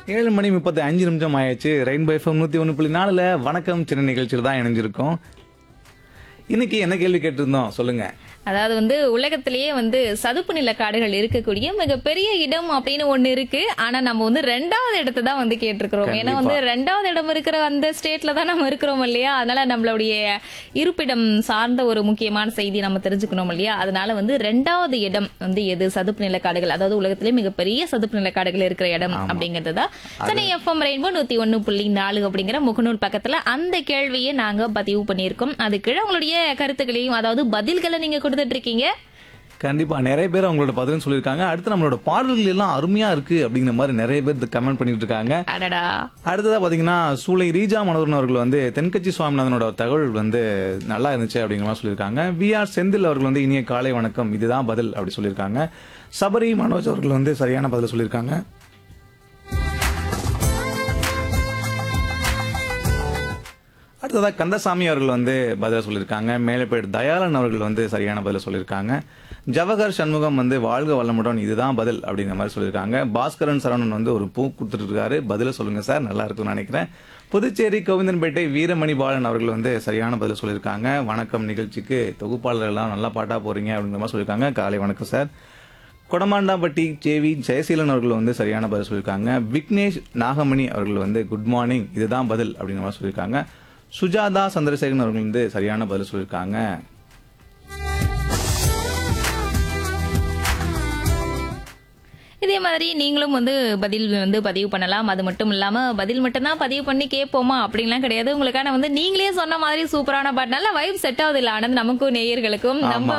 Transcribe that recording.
ஏழு மணி முப்பத்தி அஞ்சு நிமிஷம் ஆயாச்சு ரெயின்போ எஃப்எம் நூத்தி ஒன்று புள்ளி நாலுல வணக்கம் சின்ன நிகழ்ச்சியில் தான் இணைஞ்சிருக்கோம் இன்னைக்கு என்ன கேள்வி கேட்டிருந்தோம் சொல்லுங்க அதாவது வந்து உலகத்திலேயே வந்து சதுப்பு நில காடுகள் இருக்கக்கூடிய மிகப்பெரிய இடம் அப்படின்னு ஒண்ணு இருக்கு ஆனா நம்ம வந்து ரெண்டாவது இடத்தை தான் வந்து கேட்டிருக்கிறோம் ஏன்னா வந்து ரெண்டாவது இடம் இருக்கிற அந்த ஸ்டேட்ல தான் நம்ம இருக்கிறோம் இல்லையா அதனால நம்மளுடைய இருப்பிடம் சார்ந்த ஒரு முக்கியமான செய்தி நம்ம தெரிஞ்சுக்கணும் இல்லையா அதனால வந்து ரெண்டாவது இடம் வந்து எது சதுப்பு நில காடுகள் அதாவது உலகத்திலேயே மிகப்பெரிய சதுப்பு நில காடுகள் இருக்கிற இடம் அப்படிங்கிறது தான் சென்னை எஃப்எம் ரெயின்போ நூத்தி ஒன்னு புள்ளி நாலு அப்படிங்கிற முகநூல் பக்கத்துல அந்த கேள்வியை நாங்க பதிவு பண்ணியிருக்கோம் அது கீழே உங்களுடைய கருத்துக்களையும் அதாவது பதில்களை நீங்க கொடுத்துட்டு இருக்கீங்க கண்டிப்பா நிறைய பேர் அவங்களோட பதிலும் சொல்லியிருக்காங்க அடுத்து நம்மளோட பாடல்கள் எல்லாம் அருமையா இருக்கு அப்படிங்கிற மாதிரி நிறைய பேர் கமெண்ட் பண்ணிட்டு இருக்காங்க அடடா அடுத்ததா பாத்தீங்கன்னா சூளை ரீஜா மனோகரன் அவர்கள் வந்து தென்கட்சி சுவாமிநாதனோட தகவல் வந்து நல்லா இருந்துச்சு அப்படிங்கிற மாதிரி சொல்லியிருக்காங்க வி ஆர் செந்தில் அவர்கள் வந்து இனிய காலை வணக்கம் இதுதான் பதில் அப்படி சொல்லியிருக்காங்க சபரி மனோஜ் அவர்கள் வந்து சரியான பதில் சொல்லியிருக்காங்க அடுத்ததா கந்தசாமி அவர்கள் வந்து பதில சொல்லியிருக்காங்க மேலப்பேட் தயாளன் அவர்கள் வந்து சரியான பதில சொல்லியிருக்காங்க ஜவஹர் சண்முகம் வந்து வாழ்க வளமுடன் இதுதான் பதில் அப்படிங்கிற மாதிரி சொல்லியிருக்காங்க பாஸ்கரன் சரவணன் வந்து ஒரு பூ கொடுத்துட்டு இருக்காரு பதில சொல்லுங்க சார் நல்லா இருக்கும்னு நினைக்கிறேன் புதுச்சேரி கோவிந்தன்பேட்டை வீரமணி பாலன் அவர்கள் வந்து சரியான பதில் சொல்லியிருக்காங்க வணக்கம் நிகழ்ச்சிக்கு தொகுப்பாளர்கள் எல்லாம் நல்லா பாட்டா போறீங்க அப்படிங்கிற மாதிரி சொல்லியிருக்காங்க காலை வணக்கம் சார் கொடமாண்டாம்பட்டி சேவி ஜெயசீலன் அவர்கள் வந்து சரியான பதில் சொல்லியிருக்காங்க விக்னேஷ் நாகமணி அவர்கள் வந்து குட் மார்னிங் இதுதான் பதில் அப்படிங்கிற மாதிரி சொல்லியிருக்காங்க சுஜாதா சந்திரசேகரன் அவர்கள் வந்து சரியான பதில் சொல்லியிருக்காங்க இதே மாதிரி நீங்களும் வந்து பதில் வந்து பதிவு பண்ணலாம் அது மட்டும் இல்லாம பதில் மட்டும்தான் பதிவு பண்ணி கேட்போமா அப்படின்லாம் கிடையாது உங்களுக்கான வந்து நீங்களே சொன்ன மாதிரி சூப்பரான பாட்டு நல்ல வைப் செட் ஆகுது இல்ல ஆனந்த் நமக்கும் நேயர்களுக்கும் நம்ம